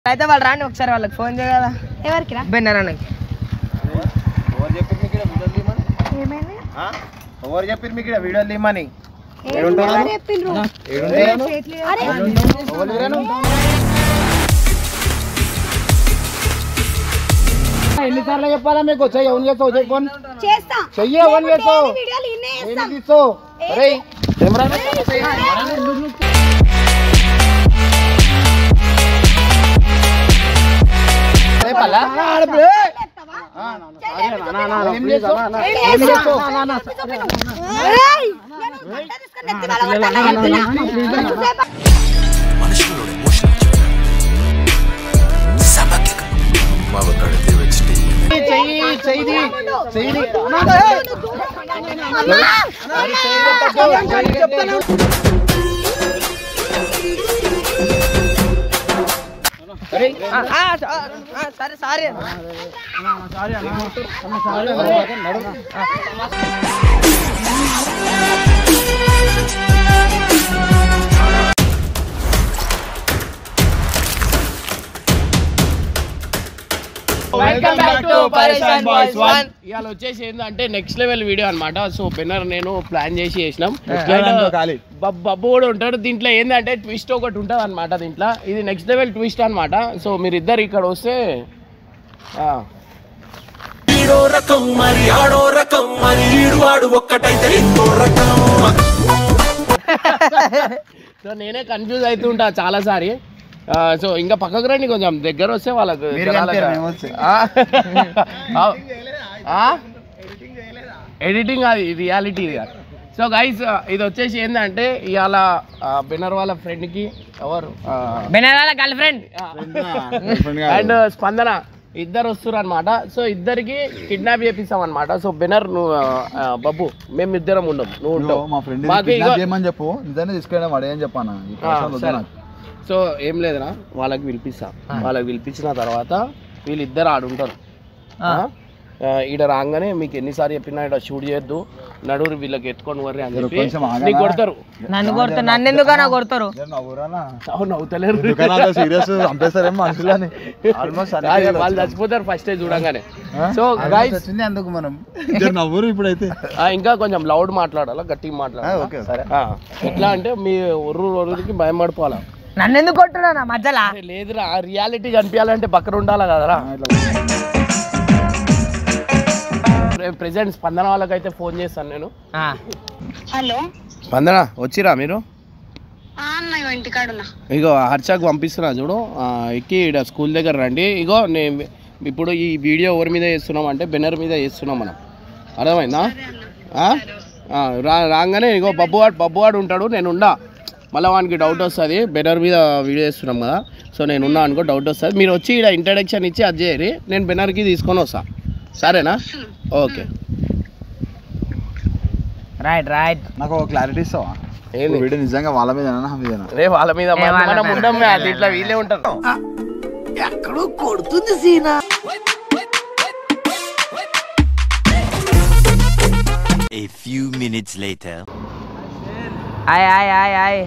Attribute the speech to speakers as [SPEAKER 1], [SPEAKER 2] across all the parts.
[SPEAKER 1] అయితే వాళ్ళు రాండి ఒకసారి వాళ్ళకి ఫోన్ చేయగలరా
[SPEAKER 2] ఎవరికి రా
[SPEAKER 1] బెన్నర్ అన్నకి
[SPEAKER 3] ఎవరు చెప్పారు మీకు ఇక్కడ వీడియోలు తీయమని
[SPEAKER 2] ఏమైంది
[SPEAKER 3] ఆ? ఎవరు చెప్పారు మీకు ఇక్కడ వీడియోలు తీయమని
[SPEAKER 2] ఎవరు చెప్పిండ్రు అరే
[SPEAKER 3] ఎవరు లేరను? ఎన్నిసార్లు చెప్పాలా మీకు చెయ్యి ఎవరు చేస్తావు చెప్పు
[SPEAKER 2] చేస్తా
[SPEAKER 3] చెయ్యి ఎవరు చేస్తావు
[SPEAKER 2] వీడియోలు ఇన్నే
[SPEAKER 3] ఏమి
[SPEAKER 2] చేస్తాం
[SPEAKER 3] తీస్తావు అరే కెమెరా ఏం చేస్తావు
[SPEAKER 2] ఏం చేస్తావు? ఏయ్! నేను గంట తీసుకొని నెత్తి పగలగొడతాను చెప్తున్నా. ఎంతసేపు?
[SPEAKER 4] మనుషులோட ఎమోషన్ సభకి మావ కడితే వెచ్చిటి
[SPEAKER 3] చెయ్యి చెయ్యి చెయ్యి
[SPEAKER 1] ఆ, ఆ, ఆ, ఆ, సరే sorry welcome back to Pareshan boys one
[SPEAKER 5] ఇవాళ వచ్చేసి ఏంటంటే నెక్స్ట్ లెవెల్ వీడియో అన్నమాట సో బెన్నర్ నేను ప్లాన్ చేసి చేసినాం బబ్- బబ్బు కూడా ఉంటాడు దీంట్లో ఏంటంటే ట్విస్ట్ ఒకటి ఉంటుంది అనమాట దీంట్లో ఇది నెక్స్ట్ లెవెల్ ట్విస్ట్ అన్నమాట సో మీరు ఇద్దరు ఇక్కడ వస్తే ఆ,
[SPEAKER 4] ఈడో రకం మరి ఆడో రకం మరి ఈడు వాడు ఒక్కటైతే ఇంకో రకం
[SPEAKER 5] సో నేనే కన్ఫ్యూజ్ అవుతుంటా చాలా సారి ఆ, సో ఇంకా పక్కకు రండి కొంచెం దగ్గర వస్తే వాళ్ళకు
[SPEAKER 3] మీరు
[SPEAKER 5] జనాలకు-
[SPEAKER 3] కనిపించరు, మేము వస్తే.
[SPEAKER 5] ఆ? ఆ? ఎడిటింగ్ అది రియాలిటీ ఇది కాదు సో గైస్ ఇది వచ్చేసి ఏంటంటే ఇవాళ బెనర్ వాళ్ళ ఫ్రెండ్కి ఎవరు
[SPEAKER 1] బెన్నర్ వాళ్ళ గర్ల్ ఫ్రెండ్
[SPEAKER 5] అండ్ స్పందన ఇద్దరు వస్తారు అనమాట సో ఇద్దరికి కిడ్నాప్ చేపిస్తాం అనమాట సో బెనర్ నువ్వు ఆ, ఆ, బబ్బు మేము ఇద్దరం ఉండం నువ్వు ఉంటావు
[SPEAKER 6] మా ఫ్రెండ్
[SPEAKER 5] మాకు ఇగో-
[SPEAKER 6] చేయమని చెప్పు నిజాన్ని తీసుకెళ్ళడం వాడు ఏం చెప్పాను ఈ
[SPEAKER 5] ఆ,
[SPEAKER 6] ప్రశ్నలు వద్దు
[SPEAKER 5] సరే.
[SPEAKER 6] నాకు.
[SPEAKER 5] సో ఏం లేదురా వాళ్ళకి పిలిపిస్తా వాళ్ళకి పిలిపించిన తర్వాత వీళ్ళిద్దరు ఆడుంటారు ఆ? ఆ, ఈడ రాగానే మీకు ఎన్నిసార్లు చెప్పినా ఇక్కడ షూట్ చేయొద్దు నడువురు వీళ్ళకి ఎత్తుకొని వర్రి అని చెప్పి
[SPEAKER 6] కొంచెం ఆగనా?
[SPEAKER 5] నీకు కొడతారు
[SPEAKER 1] నన్ను కొడతారు నన్ను ఎందుకన్నా కొడతారు
[SPEAKER 6] జర నవ్వురానా?
[SPEAKER 5] అవును అవుతలేరు
[SPEAKER 6] ఎందుకన్నా అంత సీరియస్ చంపేస్తారేమో మనుషులని ఆల్మోస్ట్
[SPEAKER 5] కాదు, వాళ్ళు చచ్చిపోతారు ఫస్ట్ చూడంగానే సో గైస్
[SPEAKER 3] వచ్చింది అందుకు మనం
[SPEAKER 6] జర నవ్వురు ఇప్పుడైతే
[SPEAKER 5] ఇంకా కొంచెం లౌడ్ మాట్లాడాలా గట్టిగా
[SPEAKER 3] ఆ,
[SPEAKER 5] మాట్లాడాలా
[SPEAKER 3] ఓకే
[SPEAKER 5] సరే ఆ, ఎట్లా అంటే మీ ఒర్రు ఒర్రుకి భయం పడిపోవాలా
[SPEAKER 1] నన్ను ఎందుకు కొట్టున్నా మధ్యలో
[SPEAKER 5] అరే లేదురా రియాలిటీ కనిపించాలంటే పక్కన ఉండాలి కదరా ప్రెసెంట్ స్పందన వాళ్ళకైతే ఫోన్ చేస్తాను నేను
[SPEAKER 1] ఆ,
[SPEAKER 2] హలో
[SPEAKER 5] స్పందన వచ్చిరా మీరు
[SPEAKER 2] ఆ అన్న ఇగో ఇంటికాడున్నా
[SPEAKER 5] ఇగో హర్షకు పంపిస్తున్నా చూడు ఆ, ఎక్కి ఈడ స్కూల్ దగ్గర రండి ఇగో నేను ఇప్పుడు ఈ వీడియో ఎవరి మీద చేస్తున్నాం అంటే బెన్నర్ మీద చేస్తున్నాం మనం అర్థమైందా ఆ? ఆ, రా రాగానే ఇగో బబ్బువాడు బబ్బువాడు ఉంటాడు నేను ఉండా మళ్ళీ వానికి డౌట్ వస్తుంది బెన్నర్ మీద వీడియో చేస్తున్నాం కదా సో నేను ఉన్నా అనుకో డౌట్ వస్తుంది మీరు వచ్చి ఇక్కడ ఇంట్రడక్షన్ ఇచ్చి అది చేయరి నేను బెన్నర్కి తీసుకొని వస్తా సరేనా ఓకే
[SPEAKER 1] రైట్ రైట్
[SPEAKER 6] నాకు ఒక క్లారిటీ ఇస్తావా
[SPEAKER 5] ఏంది
[SPEAKER 6] వీడు నిజంగా వాళ్ళ మీద నా మీద
[SPEAKER 5] రే వాళ్ళ మీద
[SPEAKER 1] ఏ వాళ్ళ
[SPEAKER 5] మనం
[SPEAKER 1] మీద?
[SPEAKER 5] ఉండం ఇట్లా వీళ్ళే ఉంటారు
[SPEAKER 4] A few minutes later
[SPEAKER 1] ఆయ్ ఆయ్ ఆయ్ ఆయ్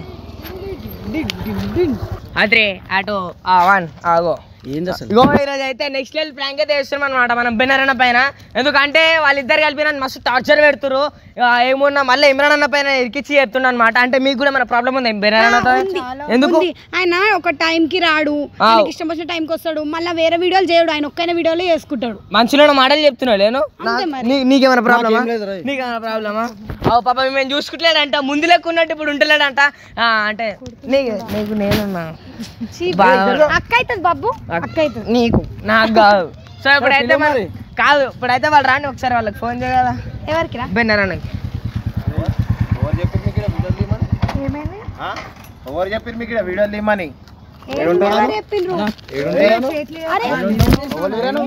[SPEAKER 1] అద్రే అటు ఆ వన్ ఆగో
[SPEAKER 5] ఏంది అసలు
[SPEAKER 1] ఇగో ఈరోజు అయితే నెక్స్ట్ లెవెల్ ప్రాంక్ అయితే చేస్తున్నాం అనమాట మనం బెన్నర్ అన్న పైన ఎందుకంటే వాళ్ళిద్దరు కలిపి నన్ను మస్తు టార్చర్ పెడుతురు ఇక ఏమున్నా మళ్ళీ ఇమ్రాన్ అన్న పైన ఇరికిచ్చి చెప్తున్నా అనమాట అంటే మీకు కూడా మన ప్రాబ్లం ఉంది బెన్నర్ అన్నతో ఎందుకు
[SPEAKER 2] ఉంది. ఆయన ఒక టైం కి రాడు
[SPEAKER 1] ఆ.
[SPEAKER 2] ఆయనకి ఇష్టం వచ్చిన టైంకి వస్తాడు మళ్ళీ వేరే వీడియోలు చేయడు ఆయన ఒక్కైన వీడియోలో చేసుకుంటాడు
[SPEAKER 1] మంచిలో మాటలు చెప్తున్నావు లేను
[SPEAKER 2] అంతే మరి.
[SPEAKER 1] నీ- నీకేమైనా ప్రాబ్లమా నీకేమైనా ప్రాబ్లమా అవు పాప మేము చూసుకుంటలేడంట ముందు లెక్క ఉన్నట్టు ఇప్పుడు ఉంటలేడంట ఆ, అంటే నీకు నీకు నేనున్నా బాగా-
[SPEAKER 2] అక్క అవుతుంది బాబు అక్క అవుతుంది
[SPEAKER 1] నీకు నాకు కాదు సో ఇప్పుడైతే మరి కాదు ఇప్పుడైతే వాళ్ళు రాండి ఒకసారి వాళ్ళకి ఫోన్ చేయగలరా
[SPEAKER 2] ఎవరికి రా
[SPEAKER 1] బెన్నర్ అన్నకి
[SPEAKER 3] ఎవరు చెప్పారు మీకు ఇక్కడ వీడియోలు తీయమని
[SPEAKER 2] ఏమైంది
[SPEAKER 3] ఆ? ఎవరు చెప్పారు మీకు ఇక్కడ వీడియోలు తీయమని
[SPEAKER 2] ఎవరు చెప్పిండ్రు అరే
[SPEAKER 3] ఎవరు లేరను?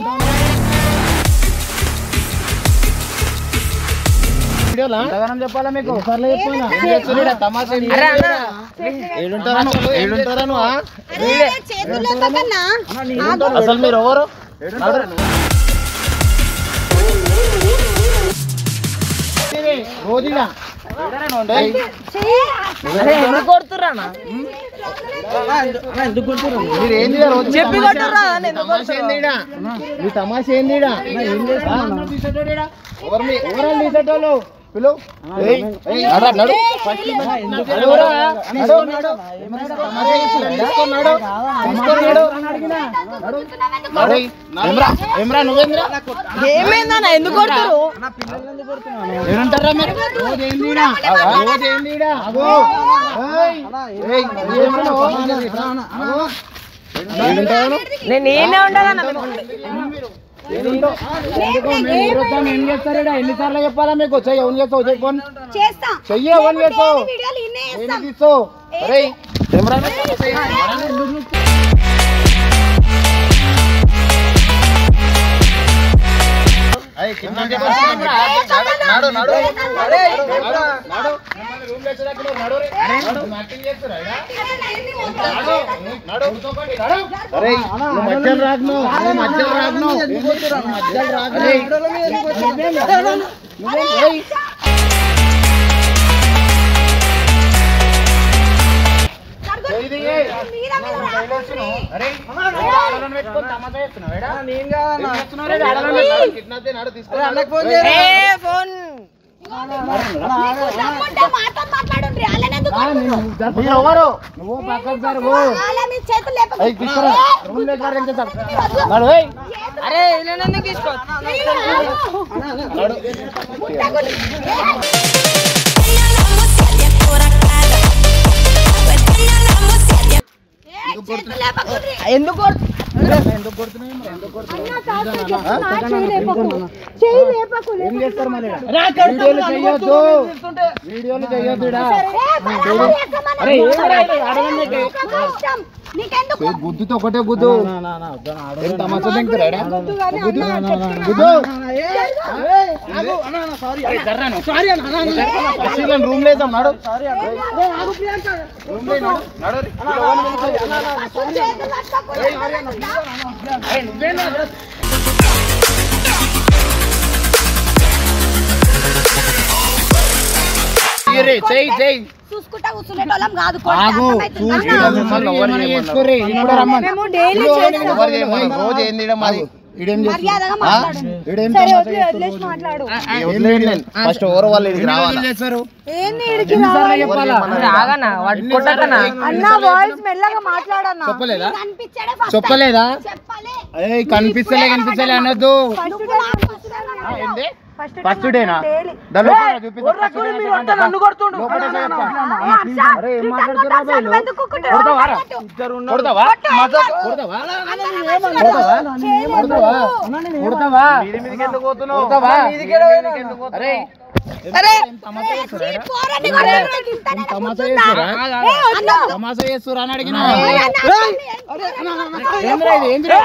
[SPEAKER 3] ఎంతగానం చెప్పాలా మీకు తమాషా ఏంటి?
[SPEAKER 1] అరే అన్న
[SPEAKER 3] ఏడుంటారను ఏడుంటారను ఆ?
[SPEAKER 2] అరే చేతుల్లో కన్నా
[SPEAKER 3] అసలు మీరు ఎవరు రోజుగా
[SPEAKER 1] అరే ఎందుకు కొడుతుర్రా అన్న?
[SPEAKER 3] మీరు ఏంది ఈడ రోజు
[SPEAKER 1] చెప్పి
[SPEAKER 3] తమాషా?
[SPEAKER 1] కొట్టుర్రా, నన్ను ఎందుకు
[SPEAKER 3] తమాషా ఏంది ఈడ? మీ తమాషా ఏంది ఈడ? ఆ? ఎవరు మీ- ఎవరు వాళ్ళు తీసేటోళ్ళు? పిలు. ఏయ్, ఏయ్, నడు, నడు. నడురా, నడు, నడు. తమాషా చేస్తున్నా, తీసుకొని నడు. తీసుకొని నడు. నడు. నడు. ఏమ్రా, ఏమ్రా, నువ్వేంద్రా?
[SPEAKER 1] ఏమైందన్న ఎందుకు కొడుతురు
[SPEAKER 3] ఏమంటారా మీరు? రోజు ఏంది ఈడ? రోజు ఏంది ఈడ? అగో. ఏయ్, ఏయ్, ఏమ్రా, అగో. ఏమంటారు?
[SPEAKER 1] నేను నేనే ఉండదన్న
[SPEAKER 3] ఏం చేస్తారు ఈడ? ఎన్నిసార్లు చెప్పాలా మీకు చెయ్యి ఎవరు చేస్తావు చెయ్యి ఫోన్
[SPEAKER 2] చేస్తా
[SPEAKER 3] చెయ్యి ఎవరు చేస్తావు
[SPEAKER 2] వీడియోలు ఇన్నే
[SPEAKER 3] ఏం
[SPEAKER 2] చేస్తాం
[SPEAKER 3] తీస్తావు అరే కెమెరా నాడు నాడు నాడు రూమ్ నడు రే నడు యాక్టింగ్ చేస్తురా అరే నువ్వు మధ్యలో రాకు నువ్వు నువ్వు మధ్యలో రాకు నువ్వు నువ్వు మధ్యలో రాకు అరే నువ్వేం ఏయ్ ఇది ఏయ్. అరే ఆడలను పెట్టుకొని తమాషా చేస్తున్నావు ఏడా? ఏం చేస్తున్నావు రే? ఆడలను పెట్టుకొని కిడ్నాప్ చేయి, నాడు తీసుకొని రా.
[SPEAKER 1] ఏ ఫోన్
[SPEAKER 2] రమ్మంటే మాతో మాట్లాడండి వాళ్ళని ఎందుకు
[SPEAKER 3] మీరు ఎవరు నువ్వు పక్కకు జరుగు
[SPEAKER 2] వాళ్ళ మీ చేతులు లేపకు.
[SPEAKER 3] ఏయ్, తీసుకురా రూమ్ లో ఎక్కడ ఏం చేస్తారు నాడు ఏయ్
[SPEAKER 1] అరే ఇలా ఎందుకు తీసుకో
[SPEAKER 3] నాడు
[SPEAKER 2] ఏయ్, చేతులు లేపకుండ్రి.
[SPEAKER 1] ఎందుకు కొడుతు-
[SPEAKER 2] చెయ్యి లేపకు
[SPEAKER 3] ఏం చేస్తారు మరి ఈడ? వీడియోలు చేయొద్దు వీడియోలు చేయొద్దు ఈడ. అరే ఏమరా ఇది? ఆడవాళ్ళని పెట్టి.
[SPEAKER 2] నీకెందుకు
[SPEAKER 3] ఏ గుద్దుతో ఒకటే గుద్దు ఏం తమాషా తింటారా ఈడ? గుద్దు గుద్దు ఫస్ట్ రూమ్ లో వేద్దాం నాడు రూమ్ లో నాడు నాడు రే.
[SPEAKER 2] చేతులు పట్టుకోకుండా
[SPEAKER 3] చెయ్యి రే, చెయ్యి చెయ్యి
[SPEAKER 2] చూసుకుంటా కూర్చునేటోళ్ళం కాదు
[SPEAKER 3] ఆగు చూసుకుంటా మిమ్మల్ని ఎవరిని చేసుకోర్రి ఇప్పుడు రమ్మని
[SPEAKER 2] మేము డైలీ చేస్తాం.
[SPEAKER 3] ఎవరు చేయమని? రోజు ఏంది ఈడ మరి ఈడేం
[SPEAKER 2] మర్యాదగా మాట్లాడండి.
[SPEAKER 3] ఈడేం
[SPEAKER 2] సరే వదిలే, వదిలేసి మాట్లాడు
[SPEAKER 3] ఫస్ట్ ఎవరు వాళ్ళు ఇడికి రావాలి చేస్తారు
[SPEAKER 2] ఏంది ఈడికి రావాలి?
[SPEAKER 1] రాగనా వాడు కొట్టకనా
[SPEAKER 2] అన్న వాయిస్ మెల్లగా మాట్లాడన్నా
[SPEAKER 3] చెప్పలేదా?
[SPEAKER 2] కనిపించాడే first
[SPEAKER 3] చెప్పలేదా
[SPEAKER 2] చెప్పాలి
[SPEAKER 3] ఏయ్ కనిపిస్తలే కనిపిస్తలే అనొద్దు
[SPEAKER 2] ఫస్ట్ డే
[SPEAKER 3] ఏంది
[SPEAKER 2] ఫస్ట్
[SPEAKER 3] ఫస్ట్ డేనా
[SPEAKER 2] డైలీ
[SPEAKER 3] దా లోపల చూపిస్తా. లోపల చెప్తా. అరే ఏం మాట్లాడుతుర్రా బా వీళ్ళు? కొడతావా రా? కొడతావా? మజాకు? కొడతావా? కొడతావా? కొడతావా? కొడతావా? అరే తమాషా చేస్తురా ఈడ? తమాషా చేస్తురా? తమాషా చేస్తురా అని అడిగినా ఏంద్రా ఇది? ఏంద్రా?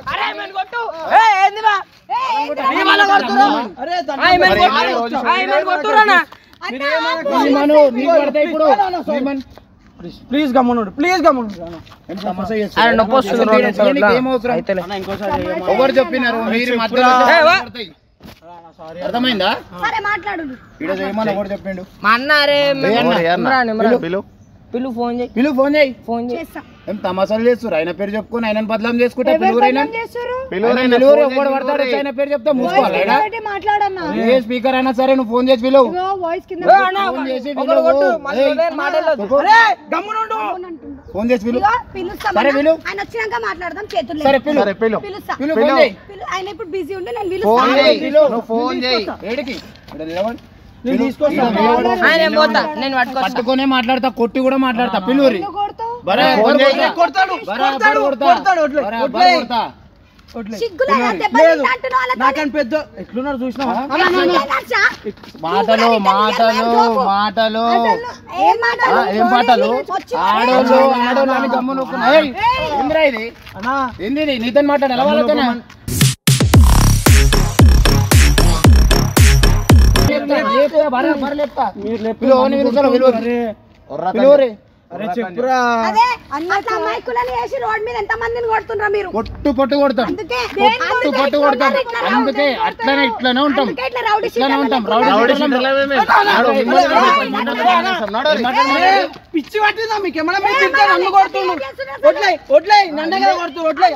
[SPEAKER 3] నీమను, నీకు పడతాయి ఇప్పుడు నీమన్.
[SPEAKER 7] ప్లీజ్ గమ్మునుడు ప్లీజ్ గమ్మునుడు
[SPEAKER 3] ఏం తమాషా చేస్తురా?
[SPEAKER 1] ఆయన నొప్పి వస్తుంది
[SPEAKER 3] అసలు
[SPEAKER 1] రెండు
[SPEAKER 3] దీనికి
[SPEAKER 1] నిమిషాలు
[SPEAKER 3] ఏం అవసరం?
[SPEAKER 1] అయితేలే.
[SPEAKER 3] ఎవరు చెప్పినారు మీరు మధ్యలో
[SPEAKER 1] ఏ, వా.
[SPEAKER 3] పడతాయి. అర్థమైందా
[SPEAKER 2] సరే మాట్లాడు
[SPEAKER 3] ఈడ చేయమని ఎవరు చెప్పిండు
[SPEAKER 1] మా అన్న అరే ఇమ్రాన్ ఇమ్రాన్
[SPEAKER 3] పిలు
[SPEAKER 1] పిలు ఫోన్ చేయి
[SPEAKER 3] పిలు ఫోన్ చేయి
[SPEAKER 1] ఫోన్ చేయి
[SPEAKER 2] చేస్తా
[SPEAKER 3] ఏం తమాషాలు చేస్తారు ఆయన పేరు చెప్పుకొని ఆయన బదలాం చేసుకుంటే పిలువురైనా
[SPEAKER 2] చేస్తారు
[SPEAKER 3] పిలువురు ఎవడు పడతాడు వచ్చి ఆయన పేరు చెప్తే మూసుకోవాలి ఈడ.
[SPEAKER 2] ఒకటి మాట్లాడన్నా
[SPEAKER 3] ఏ స్పీకర్ అయినా సరే నువ్వు ఫోన్ చేసి పిలువు
[SPEAKER 2] ఇగో వాయిస్ కింద
[SPEAKER 3] ఫోన్ చేసి
[SPEAKER 1] ఒకడు
[SPEAKER 3] పిలువు.
[SPEAKER 1] కొట్టు మళ్ళీ
[SPEAKER 3] ఏయ్,
[SPEAKER 1] వదిలేయ్, మాటలేదు
[SPEAKER 3] చెప్పు.
[SPEAKER 7] గమ్మునుండు
[SPEAKER 2] అంటుండు.
[SPEAKER 3] ఫోన్ చేసి పిలువు
[SPEAKER 2] ఇగో పిలుస్తాం
[SPEAKER 3] సరే,
[SPEAKER 2] అన్న.
[SPEAKER 3] పిలు.
[SPEAKER 2] ఆయన వచ్చినాక మాట్లాడదాం చేతులు
[SPEAKER 3] సరే
[SPEAKER 2] లేపు.
[SPEAKER 3] పిలు పిలు
[SPEAKER 2] పిలుస్తా
[SPEAKER 3] పిలు ఫోన్ చేయి
[SPEAKER 2] పిలు- ఆయన ఇప్పుడు బిజీ ఉంటే నేను
[SPEAKER 3] ఫోన్
[SPEAKER 2] పిలుస్తా
[SPEAKER 3] చేయి నువ్వు ఫోన్ చేయి ఏడికి ఈడ నిలబడు. పిలు. ఈడ నిలబడు.
[SPEAKER 1] ఆయన ఏం పోతా నేను పట్టుకొస్తా
[SPEAKER 3] పట్టుకొనే మాట్లాడతా కొట్టి కూడా మాట్లాడతా పిలువురి
[SPEAKER 2] ఎందుకు కొడతావు
[SPEAKER 3] బరాబర్ కొడతా.
[SPEAKER 7] కొడతాడు
[SPEAKER 3] బరాబర్
[SPEAKER 7] కొడతాడు
[SPEAKER 3] కొడతా.
[SPEAKER 7] కొడతాడు వడ్లే
[SPEAKER 3] బరాబర్
[SPEAKER 7] వడ్లే
[SPEAKER 3] కొడతా.
[SPEAKER 2] సిగ్గులు దెబ్బ
[SPEAKER 7] లేదు.
[SPEAKER 2] తింటా వాళ్ళతో.
[SPEAKER 7] నాకని పెద్ద ఎట్లున్నారు చూసినావా
[SPEAKER 2] ఏంటచ్చా?
[SPEAKER 3] మాటలు మాటలు మాటలు
[SPEAKER 2] ఏం మాటలు?
[SPEAKER 3] ఆ, ఏం పాటలు
[SPEAKER 2] వచ్చి
[SPEAKER 3] ఆడోళ్ళు ఆడోళ్ళు అని గమ్మున ఊరుకున్నా. ఏయ్, ఏందిరా ఇది
[SPEAKER 7] అన్నా
[SPEAKER 3] ఏంది ఇది? నీతో మాట్లాడు ఎలా వాళ్ళతోనే లేపుతా, లేపుతా, బరాబర్ లేపుతా. పిలువు, ఓని పిలుస్తాను, పిలువు. పిలువురి.
[SPEAKER 7] అరే చెప్పురా
[SPEAKER 2] అదే అట్లా అమాయకులని వేసి రోడ్ మీద ఎంత మందిని కొడుతుండ్రా మీరు
[SPEAKER 3] పొట్టు పొట్టు కొడతాం
[SPEAKER 2] అందుకే
[SPEAKER 3] పొట్టు పొట్టు కొడతాం అందుకే అట్లనే ఇట్లనే ఉంటాం
[SPEAKER 2] అందుకే ఇట్లా రౌడీ
[SPEAKER 3] ఇట్లనే ఉంటాం రౌడీ
[SPEAKER 7] అరే, పిచ్చి పట్టిందా మీకు ఏమన్నా మీరు తింటే నన్ను కొడుతుండ్రు వడ్లే వడ్లే నన్నే కదా కొడుతు వడ్లే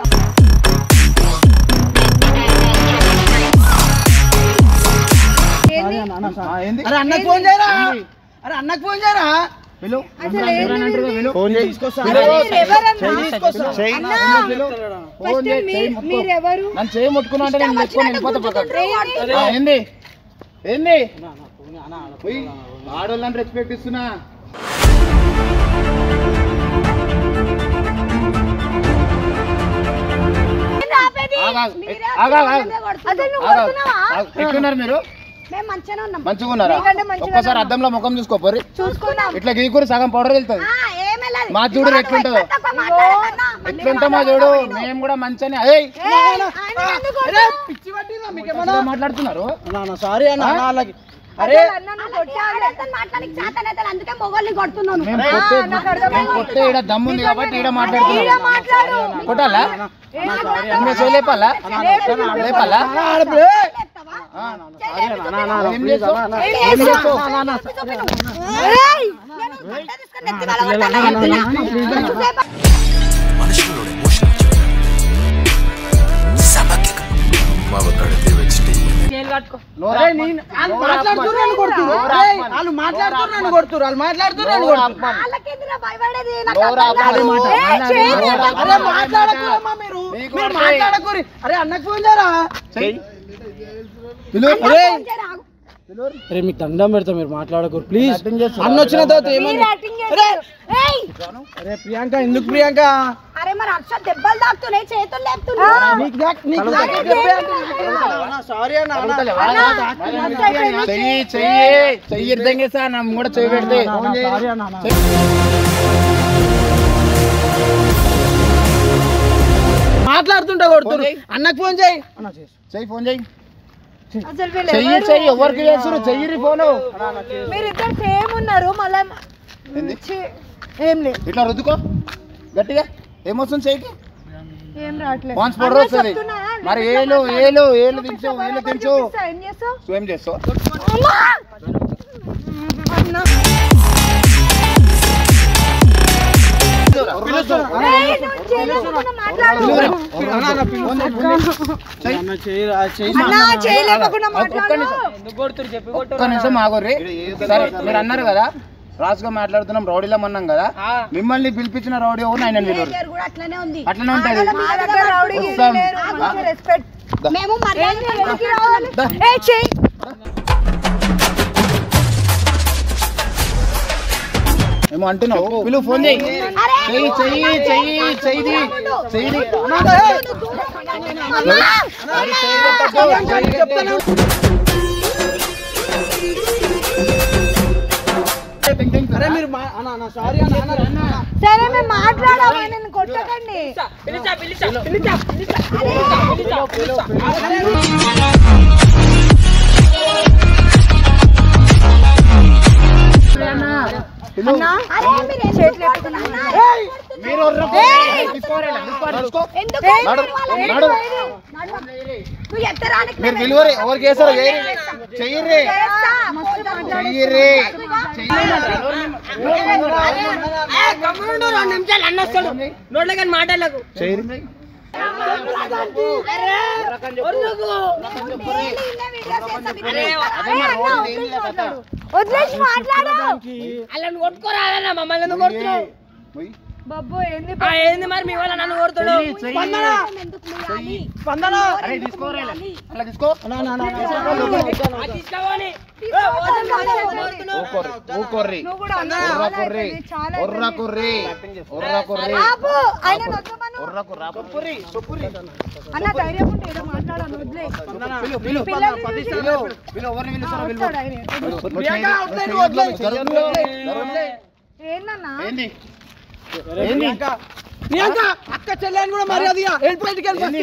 [SPEAKER 3] ఏంది
[SPEAKER 7] అరే అన్నకు ఫోన్ చేయరా అరే అన్నకు ఫోన్ చేయరా
[SPEAKER 3] పిలువు.
[SPEAKER 2] అసలు ఏంది వీళ్ళు?
[SPEAKER 3] ఫోన్ చేయి
[SPEAKER 2] మీరు ఎవరన్నా?
[SPEAKER 3] చెయ్యి.
[SPEAKER 2] అన్నా,
[SPEAKER 3] పిలువు. ఫోన్
[SPEAKER 2] ఫస్ట్
[SPEAKER 3] చేయి,
[SPEAKER 2] మీ-
[SPEAKER 3] చెయ్యి ముట్టుకో.
[SPEAKER 2] మీరెవరు
[SPEAKER 3] నన్ను చేయి ముట్టుకున్నా అంటే నేను
[SPEAKER 2] ఇష్టం
[SPEAKER 3] ముట్టుకొని
[SPEAKER 2] వచ్చినట్టు
[SPEAKER 3] వెళ్ళిపోతా పక్కకు.
[SPEAKER 2] గుంజుకుంటుండ్రు.
[SPEAKER 3] ఆ, ఏంది ఏంది పోయి. ఆడోళ్ళని రెస్పెక్ట్ ఇస్తున్నా
[SPEAKER 2] ఏంది ఆపేది?
[SPEAKER 3] ఆగు, ఆగు.
[SPEAKER 2] మీరే
[SPEAKER 3] ఆగు, ఆగు, ఆగు.
[SPEAKER 2] అసలు కొడుతున్నావా? అసలు నువ్వు
[SPEAKER 3] ఆగు.
[SPEAKER 2] కొడుతున్నావా?
[SPEAKER 3] ఆగు. ఎట్లున్నారు మీరు
[SPEAKER 2] మేము మంచిగానే ఉన్నాం
[SPEAKER 3] మంచిగా ఉన్నారా
[SPEAKER 2] మీకంటే మంచిగా
[SPEAKER 3] ఒక్కసారి
[SPEAKER 2] ఉన్నాం.
[SPEAKER 3] అద్దంలో ముఖం చూసుకో పోరి
[SPEAKER 2] చూసుకున్నాం
[SPEAKER 3] ఇట్లా గీకూరి సగం పౌడర్ వెళ్తుంది
[SPEAKER 2] ఆ, ఏం వెళ్ళాలి?
[SPEAKER 3] మా చూడు
[SPEAKER 2] ఇవాళ
[SPEAKER 3] ఎట్లుంటుందో.
[SPEAKER 2] నువ్వు ఎక్కువ మాట్లాడకన్నా. మళ్ళీ
[SPEAKER 3] ఎట్లుంటామా చూడు మేము కూడా మంచిగానే ఏయ్
[SPEAKER 2] ఏయ్, ఆయన ఎందుకు
[SPEAKER 7] అరే
[SPEAKER 2] కొడతావు?
[SPEAKER 7] పిచ్చి పట్టిందా మీకు
[SPEAKER 3] అసలు మాట్లాడుతున్నారు
[SPEAKER 7] ఏమన్నా సారీ అన్న అన్న వాళ్ళకి అరే
[SPEAKER 2] అసలు అన్న నువ్వు కొట్టాలి. ఆడతో మాట్లాడనీకి చేతనైతే అందుకే మొగోళ్ళని కొడుతున్నాను
[SPEAKER 3] మేము
[SPEAKER 2] ఆ,
[SPEAKER 3] కొట్టే
[SPEAKER 2] నాకు అర్థమైంది.
[SPEAKER 3] మేము కొట్టే ఈడ దమ్ముంది కాబట్టి ఈడ
[SPEAKER 2] ఈడ
[SPEAKER 3] మాట్లాడుతున్నాం
[SPEAKER 2] మాట్లాడు
[SPEAKER 3] కొట్టాలా
[SPEAKER 2] ఏం మాట్లాడతావు?
[SPEAKER 3] ఇంకా చేయలేపాలా లేపాలా
[SPEAKER 2] లేపుతావా?
[SPEAKER 3] ఆ,
[SPEAKER 2] చేయలేపు,
[SPEAKER 3] ఏం చేస్తావు?
[SPEAKER 2] ఏం
[SPEAKER 3] ఏం
[SPEAKER 2] చేస్తావు?
[SPEAKER 3] చేస్తావు?
[SPEAKER 2] ఏయ్, నేను గంట తీసుకొని నెత్తి పగలగొడతాను చెప్తున్నా. ఎంతసేపు
[SPEAKER 4] మనుషులు ఎమోషన్ సమగ్ర మగ వచ్చి
[SPEAKER 1] చేలు కట్టుకో
[SPEAKER 3] నోరు
[SPEAKER 7] అరే
[SPEAKER 3] ఆపమను.
[SPEAKER 7] నేను వాళ్ళు
[SPEAKER 3] నోరు
[SPEAKER 7] మాట్లాడుతున్నారు నన్ను కొడుతురు
[SPEAKER 3] నోరు
[SPEAKER 7] అరే,
[SPEAKER 3] ఆపమను.
[SPEAKER 7] వాళ్ళు మాట్లాడుతున్నారు నన్ను కొడుతురు వాళ్ళు మాట్లాడుతున్నారు నన్ను
[SPEAKER 3] నోరు
[SPEAKER 7] కొడుతురు
[SPEAKER 3] ఆపమను.
[SPEAKER 2] వాళ్ళకేందిరా భయపడేది? నాకు
[SPEAKER 3] నోరు
[SPEAKER 2] అర్థం కాదు.
[SPEAKER 3] ఆపమను.
[SPEAKER 2] ఏయ్, చేయలేదు.
[SPEAKER 3] నోరు
[SPEAKER 7] అరే
[SPEAKER 3] ఆపమను.
[SPEAKER 7] మాట్లాడకూరమ్మా మీరు
[SPEAKER 3] నీకు
[SPEAKER 7] మీరు
[SPEAKER 3] పడతాయి.
[SPEAKER 7] మాట్లాడకూరి అరే అన్నకు ఫోన్ చేయరా
[SPEAKER 3] చెయ్యి. పిలువు.
[SPEAKER 7] అరే
[SPEAKER 2] ఫోన్ చేయరా?
[SPEAKER 7] అరే మీకు దండం పెడతా మీరు మాట్లాడకూరు ప్లీజ్
[SPEAKER 3] యాక్టింగ్ చేస్తున్నా.
[SPEAKER 7] అన్న వచ్చిన తర్వాత
[SPEAKER 2] మీరు
[SPEAKER 7] ఏమన్నా
[SPEAKER 2] యాక్టింగ్ చేస్తారు. ఏయ్,
[SPEAKER 7] అరే ప్రియాంక ఎందుకు ప్రియాంక
[SPEAKER 2] అరే మరి హర్ష దెబ్బలు తాకుతున్నాయి చేతులు లేపుతున్నా
[SPEAKER 7] నీకు దాక్- నీకు దాకా చెప్పే అంటే సారీ అన్న అన్న.
[SPEAKER 3] చెయ్యి చెయ్యి చెయ్యి ఇద్దంగేసా నమ్మ కూడా చెయ్యి పెడితే
[SPEAKER 7] అన్న, సారీ అన్న అన్న. మాట్లాడుతుంటా కొడుతురు అన్నకు ఫోన్ చేయి అన్న చేసి
[SPEAKER 3] చెయ్యి ఫోన్ చెయ్యి
[SPEAKER 2] అసలు వీళ్ళు
[SPEAKER 3] చెయ్యి
[SPEAKER 2] ఎవరు?
[SPEAKER 3] చెయ్యి ఎవరికి చేస్తురు చెయ్యి ఫోను
[SPEAKER 2] మీరిద్దరు సేమ్ ఉన్నారు మళ్ళా
[SPEAKER 3] ఏంది?
[SPEAKER 2] ఛీ, ఏం లేదు
[SPEAKER 3] ఇట్లా రుద్దుకో గట్టిగా ఏమొస్తుంది చెయ్యికి
[SPEAKER 2] ఏం రావట్లేదు
[SPEAKER 3] పాన్స్ పౌడర్ వస్తుంది
[SPEAKER 2] చెప్తున్నా,
[SPEAKER 3] మరి
[SPEAKER 2] నేను
[SPEAKER 3] ఏలు
[SPEAKER 2] ఇట్లా
[SPEAKER 3] ఏలు ఏలు
[SPEAKER 2] చూపిస్తా,
[SPEAKER 3] దించు ఏలు
[SPEAKER 2] బరాబర్
[SPEAKER 3] దించు
[SPEAKER 2] చూపిస్తా, ఏం చేస్తావు
[SPEAKER 3] స్వేం చేస్తావు
[SPEAKER 2] అమ్మా! అన్నా. ఏయ్, నువ్వు చేయలేకుండా మాట్లాడు.
[SPEAKER 7] అన్న చేయరా చేయి
[SPEAKER 2] అన్నా, చేయలేకుండా మాట్లాడు.
[SPEAKER 1] ఎందుకు కొడుతురు చెప్పి కొట్టు
[SPEAKER 3] ఒక్క నిమిషం ఆగోర్రి సరే మీరు అన్నారు కదా రాజుగా మాట్లాడుతున్నాం రౌడీలం అన్నాం కదా మిమ్మల్ని పిలిపించిన రౌడీ ఎవరు ఆయన పిలువరు
[SPEAKER 2] బిహేవియర్ కూడా అట్లనే ఉంది
[SPEAKER 3] అట్లనే ఉంటది
[SPEAKER 2] మా దగ్గర రౌడీ గిరి
[SPEAKER 3] వస్తాం.
[SPEAKER 2] లేరు, మంచి రెస్పెక్ట్
[SPEAKER 3] దా.
[SPEAKER 2] మేము మర్యాద ఎందుకు రావాలి
[SPEAKER 3] దా.
[SPEAKER 2] ఏ చెయ్యి
[SPEAKER 3] ఏమో అంటున్నావు పిలువు ఫోన్ చేయి
[SPEAKER 2] అరే,
[SPEAKER 3] చెయ్యి చెయ్యి చెయ్యి చెయ్యి చెయ్యి
[SPEAKER 2] అమ్మా!
[SPEAKER 7] అరే మీరు మా- అన్న అన్న సారీ అన్న అన్న అన్న.
[SPEAKER 2] సరే మేము మాట్లాడామా నేను కొట్టకండి
[SPEAKER 1] పిలిచా పిలిచా పిలిచా పిలిచా
[SPEAKER 2] అన్నా, అరే మీరు ఎందుకు కొడుతున్నా?
[SPEAKER 3] మీరు
[SPEAKER 2] ఏయ్!
[SPEAKER 3] తీసుకోరా, తీసుకోరా, తీసుకో.
[SPEAKER 2] ఎందుకు
[SPEAKER 3] నడు,
[SPEAKER 2] వాళ్ళ
[SPEAKER 3] నడు.
[SPEAKER 2] నడు. నువ్వు ఎత్తరానికి
[SPEAKER 3] మీరు పిలువరి ఎవరికి చేస్తారో చెయ్యి చెయ్యిర్రి
[SPEAKER 2] చేస్తా. మస్తు మాట్లాడు.
[SPEAKER 3] చెయ్యిర్రి
[SPEAKER 1] రెండు నిమిషాలు అన్న వస్తాడు నోట్ల కానీ మాటలకు
[SPEAKER 3] చెయ్యిర్రి
[SPEAKER 2] వదిలేసి మాట్లాడు
[SPEAKER 1] అలా కొట్టుకోరాదన్న మమ్మల్ని ఎందుకు కొడుతున్నావు
[SPEAKER 3] పోయి.
[SPEAKER 2] బాబు ఏంది
[SPEAKER 1] ఆ, ఏంది మరి మీ వాళ్ళ నన్ను కొడుతాడు
[SPEAKER 7] స్పందన
[SPEAKER 3] అరే తీసుకోరా ఇలా. అలా తీసుకో
[SPEAKER 7] అన్న అన్న అన్న
[SPEAKER 1] ఆ, తీసుకోవాలి ఏ, ఓసం ఓసం కొడుతున్నావు.
[SPEAKER 3] ఊకోర్రి, ఊకోర్రి
[SPEAKER 2] నువ్వు కూడా అన్నా.
[SPEAKER 3] ఉర్రా కొర్రి
[SPEAKER 2] చాలా
[SPEAKER 3] ఉర్రా కొర్రి ఉర్రా కొర్రి
[SPEAKER 2] బాబు ఆయన వద్దమను.
[SPEAKER 3] ఉర్రా కొర్రా కొర్రి చెప్పుర్రి
[SPEAKER 2] అన్న ధైర్యం ఉంటే ఏదో మాట్లాడాను వదిలే
[SPEAKER 3] పిలు పిలు
[SPEAKER 2] పిల్లల్ని
[SPEAKER 3] పిలు పిలు ఎవరిని పిలుస్తారో పిలు
[SPEAKER 2] వస్తాడు ఆయన.
[SPEAKER 3] నువ్వు చెయ్యి- నువ్వు చెయ్యి వదిలేయ్, జరుగుతుంది వదిలేయ్, జరుగుతుంది.
[SPEAKER 2] ఏందన్నా
[SPEAKER 3] ఏంది
[SPEAKER 7] ప్రియాంక ప్రియాంక అక్క చెల్లెని కూడా మర్యాద ఇయ్య. వెళ్ళిపోయి వెళ్ళి
[SPEAKER 3] ఏంది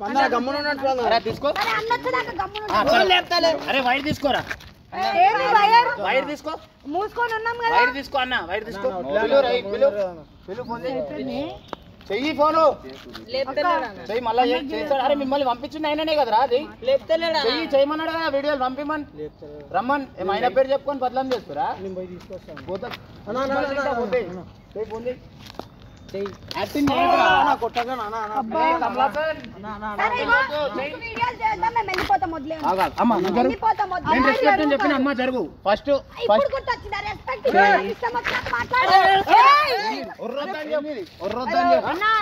[SPEAKER 7] స్పందన గమ్మున ఉన్నట్టు ఉంది.
[SPEAKER 3] అరే తీసుకో
[SPEAKER 2] అరే అన్న వచ్చేదాకా గమ్మున
[SPEAKER 3] ఆ, సరే. అరే వైర్ తీసుకోరా
[SPEAKER 2] ఏంది వైర్
[SPEAKER 3] వైర్ తీసుకో
[SPEAKER 2] మూసుకొని ఉన్నాం కదా
[SPEAKER 3] వైర్ తీసుకో అన్న వైర్ తీసుకో పిలు రై పిలు పిలు ఫోన్ చేయి. చెయ్యి ఫోను చెయ్యి మళ్ళా చెయ్యి. చేస్తాడు అరే మిమ్మల్ని పంపించింది ఆయననే కదరా అది చెయ్యి చేయమన్నాడు కదా వీడియోలు పంపిమని రమ్మన్ ఏం ఆయన పేరు చెప్పుకొని బదలం చేస్తురా పోతా పోతాయి. చెయ్యి ఫోన్ చేయి. యాక్టింగ్ చేయకురా.
[SPEAKER 7] కొట్టగా నాన్న
[SPEAKER 3] ఏ, కమలాసన్.
[SPEAKER 2] సరే ఇగో, నీకు వీడియోలు చేద్దాం మేము వెళ్ళిపోతాం వదిలే
[SPEAKER 3] ఆగు, ఆగు. అమ్మ నువ్వు జరుగు
[SPEAKER 2] వెళ్ళిపోతాం వదిలే
[SPEAKER 3] నేను రెస్పెక్ట్ అని చెప్పిన అమ్మ జరుగు ఫస్ట్
[SPEAKER 2] ఇప్పుడు గుర్తొచ్చిందా రెస్పెక్ట్ ఇష్టం వచ్చినట్టు మాట్లాడు ఏయ్!
[SPEAKER 3] ఒర్రొద్దని చెప్పి ఒర్రొద్దని చెప్పి
[SPEAKER 2] అన్నా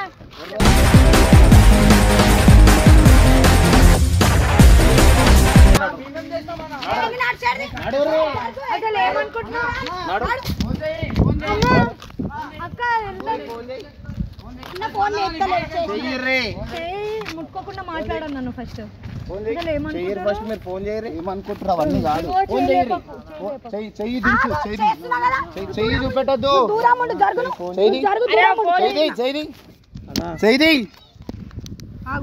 [SPEAKER 2] ఏంది నడిచేది? అసలు ఏమనుకుంటున్నావు? నడు. అన్నా, అక్క ఎంత- నా ఫోన్ ఎత్తలేదు.
[SPEAKER 3] చెయ్యి రే
[SPEAKER 2] చెయ్యి ముట్టుకోకుండా మాట్లాడాను నన్ను ఫస్ట్
[SPEAKER 3] ఫోన్
[SPEAKER 2] అసలు
[SPEAKER 3] చెయ్యి
[SPEAKER 2] ఏమనుకుంటున్నావు?
[SPEAKER 3] ఫస్ట్ మీరు ఫోన్ చేయరు ఏమనుకుంటారు అవన్నీ కాదు
[SPEAKER 2] ఓ,
[SPEAKER 3] ఫోన్
[SPEAKER 2] చెయ్యి
[SPEAKER 3] చేయరు
[SPEAKER 2] లేపకు,
[SPEAKER 3] చెయ్యి చెయ్యి దించు చెయ్యి ది-
[SPEAKER 2] చేస్తున్నా కదా?
[SPEAKER 3] చెయ్యి- చెయ్యి చూపెట్టద్దు
[SPEAKER 2] దూరం ఉండు జరుగును
[SPEAKER 3] చెయ్యి
[SPEAKER 2] జరుగు దూరం ఉండు.
[SPEAKER 3] చెయ్యి చెయ్యి చెయ్యి
[SPEAKER 2] ఆగు.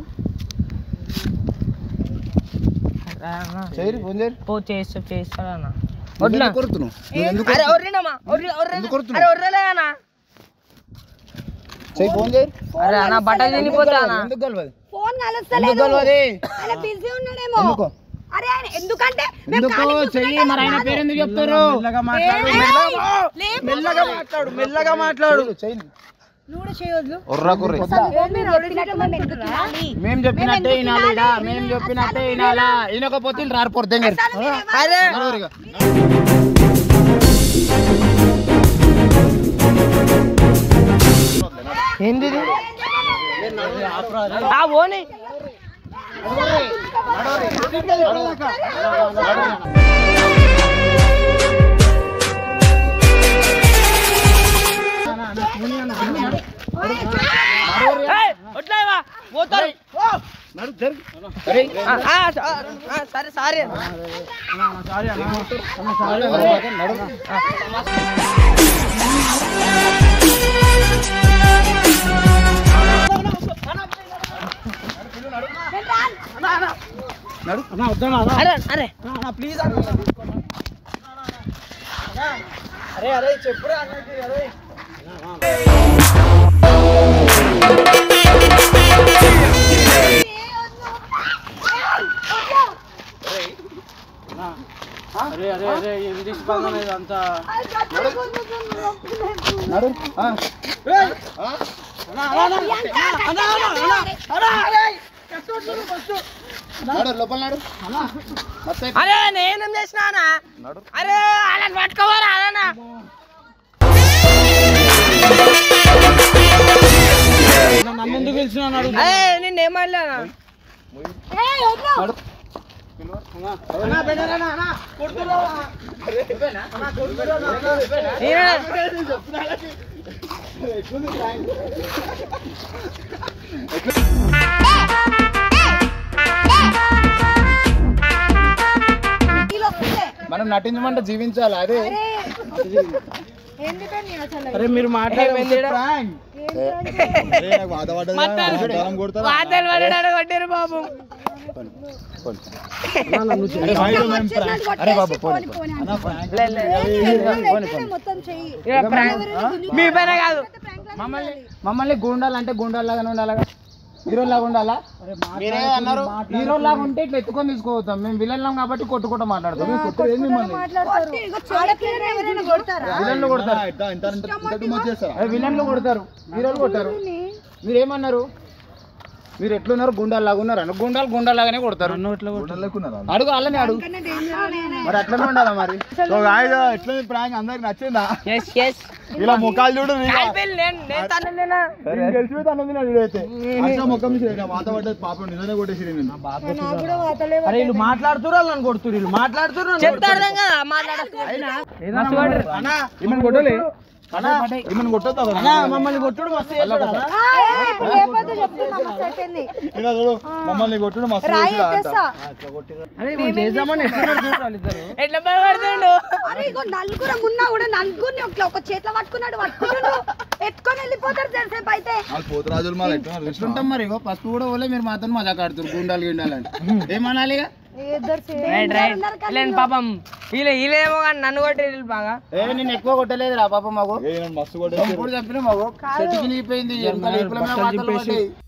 [SPEAKER 3] చెయ్యి ఫోన్ చేయరు
[SPEAKER 1] పో చేస్తా చేస్తాడన్నా
[SPEAKER 3] నువ్వు ఎందుకు కొడుతున్నావు నువ్వు ఎందుకు
[SPEAKER 1] అరే ఒర్రినమ్మా ఒర్రి ఒర్రి
[SPEAKER 3] ఎందుకు కొడుతున్నావు?
[SPEAKER 1] అరే ఒర్రలేదన్నా
[SPEAKER 3] చెయ్యి ఫోన్ చేయరు
[SPEAKER 1] అరే అన్న బట్టలు తినిపోతా అన్న
[SPEAKER 3] ఎందుకు కలవదు
[SPEAKER 2] ఫోన్
[SPEAKER 3] ఎందుకు
[SPEAKER 2] కలుస్తలేదు
[SPEAKER 3] కలవది
[SPEAKER 2] ఆయన బిజీ ఉన్నాడేమో
[SPEAKER 3] ఎందుకు?
[SPEAKER 2] అరే ఆయన ఎందుకంటే మేము
[SPEAKER 3] ఎందుకు
[SPEAKER 2] ఖాళీ కూర్చున్నాం
[SPEAKER 3] చెయ్యి
[SPEAKER 2] కదా,
[SPEAKER 3] మరి ఆయన
[SPEAKER 2] కాదు.
[SPEAKER 3] పేరు ఎందుకు చెప్తారు
[SPEAKER 7] మెల్లగా మాట్లాడు
[SPEAKER 2] ఏయ్,
[SPEAKER 7] మెల్లగా
[SPEAKER 2] లేపు.
[SPEAKER 7] మెల్లగా మాట్లాడు మెల్లగా మాట్లాడు
[SPEAKER 3] చెయ్యి
[SPEAKER 2] నువ్వు కూడా చేయొద్దు
[SPEAKER 3] ఒర్రా కుర్రి
[SPEAKER 2] మీరు చెప్పినట్టు మేము ఎందుకు వినాలి?
[SPEAKER 3] మేము చెప్పినట్టే వినాలి ఈడ. మేము చెప్పినట్టే వినాలా వినకపోతే వీళ్ళు రారు పొద్దు
[SPEAKER 2] అసలు మీరు ఏమన్నా-
[SPEAKER 1] అరే ఏంది ఇది? ఆ ఓని ఏయ్, వడ్లేవా? పోతారు. ఆ, ఆ, ఆ, ఆ, సరే సరే అరే అరే
[SPEAKER 7] ప్లీజ్ అరే అరే చెప్పురా అన్నకి అరే అరే అరే అరే ఏంది స్పందన ఇదంతా
[SPEAKER 3] నడు ఆ. నడు లోపల నడు మొత్తం
[SPEAKER 1] అరే నేనేం చేసినా అరే అలా పట్టుకోవాలా అలా
[SPEAKER 7] నన్ను ఎందుకు పిలిచినా అడుగు
[SPEAKER 1] అరే నిన్నేమన్నా
[SPEAKER 2] ఏయ్, వద్దు. వీళ్ళు వస్తుందే.
[SPEAKER 3] మనం నటించమంటే జీవించాలి అదే
[SPEAKER 2] అరే, ఎందుకని అసలు
[SPEAKER 7] అరే మీరు మాట్లాడే ప్రాంక్
[SPEAKER 1] వాతలు పడ్డాడు కొట్టారు బాబు
[SPEAKER 3] అరే బాబు పోనీ
[SPEAKER 2] మొత్తం చెయ్యి
[SPEAKER 1] ఇక ప్రాంక్ మీ పైన కాదు
[SPEAKER 3] మమ్మల్ని మమ్మల్ని గూండాలు అంటే గూండాలు లాగానే ఉండాలిగా హీరో లాగా ఉండాలా మీరే అన్నారు హీరో లాగా ఉంటే ఇట్లా ఎత్తుకొని తీసుకోవద్దాం మేము విలన్ కాబట్టి కొట్టుకుంటూ మాట్లాడతాం
[SPEAKER 2] మాట్లాడతారు ఆడపిల్లని ఎవరైనా కొడతారా
[SPEAKER 3] విలన్లు కొడతారు అరే విలన్లు కొడతారు హీరోలు కొడతారు మీరేమన్నారు మీరు ఎట్లున్నారు గుండాలు లాగా ఉన్నారు అన్న గుండాలు గుండాలు లాగానే కొడతారు అడుగు అలానే అడుగు మరి అట్లనే ఉండాలా మరి
[SPEAKER 6] ఎట్లా ప్రాంక్ అందరికి నచ్చిందా
[SPEAKER 1] ఎస్ ఎస్
[SPEAKER 6] ఇలా ముఖాలు చూడు
[SPEAKER 1] నేను నేను తనలేనా
[SPEAKER 6] గెలిచి తనది వీడైతే అట్లా ముఖం నుంచి వాత పడ్డది పాపం నిజమే కొట్టేసి నేను
[SPEAKER 7] అరే వీళ్ళు మాట్లాడుతురు నన్ను కొడుతురు వీళ్ళు మాట్లాడుతురు
[SPEAKER 1] చెప్తా అర్థం కదా మాట్లాడుతున్నా
[SPEAKER 6] ఏమని కొట్టలే ఏమని కొట్టద్దా
[SPEAKER 7] మమ్మల్ని కొట్టుడు మస్తు చేస్తాడు అన్న.
[SPEAKER 2] ఇప్పుడు ఏ పద్ధతి చెప్తున్నా మస్తు అయిపోయింది
[SPEAKER 6] ఇలా చూడు మమ్మల్ని కొట్టుడు మస్తు
[SPEAKER 2] రాయి
[SPEAKER 6] చేసిరా అంట.
[SPEAKER 2] ఎత్తేస్తా
[SPEAKER 7] అరే మేము చేద్దామని ఎట్లున్నారు చూడు వాళ్ళిద్దరు
[SPEAKER 1] ఎట్లా భయపడుతుండు
[SPEAKER 2] అరే ఇగో నలుగురం ఉన్నా కూడా నలుగురిని ఒక ఒక చేతిలో పట్టుకున్నాడు పట్టుకున్నాడు ఎత్తుకొని వెళ్ళిపో పోతారు తెలిసేపు అయితే
[SPEAKER 6] వాళ్ళు పోతురాజులు మా ఎట్లా
[SPEAKER 3] ఎట్లుంటాం మరి ఇగో పసుపు కూడా పోలే మీరు మాతో మజాక్ ఆడుతారు గుండాలు గిండాలు అంటే ఏమనాలి ఇక
[SPEAKER 2] ఇద్దరు
[SPEAKER 1] రైట్ రైట్ లేని పాపం వీళ్ళు వీళ్ళేమో కానీ నన్ను కొట్టి బాగా
[SPEAKER 3] ఏ నేను ఎక్కువ కొట్టలేదు రా పాప మాకు
[SPEAKER 6] మస్తు కూడా
[SPEAKER 3] ఇప్పుడు చెప్పిన మాకు చెట్టుకి నీపోయింది ఎంత లీపుల మీద వాతలు పడ్డాయి.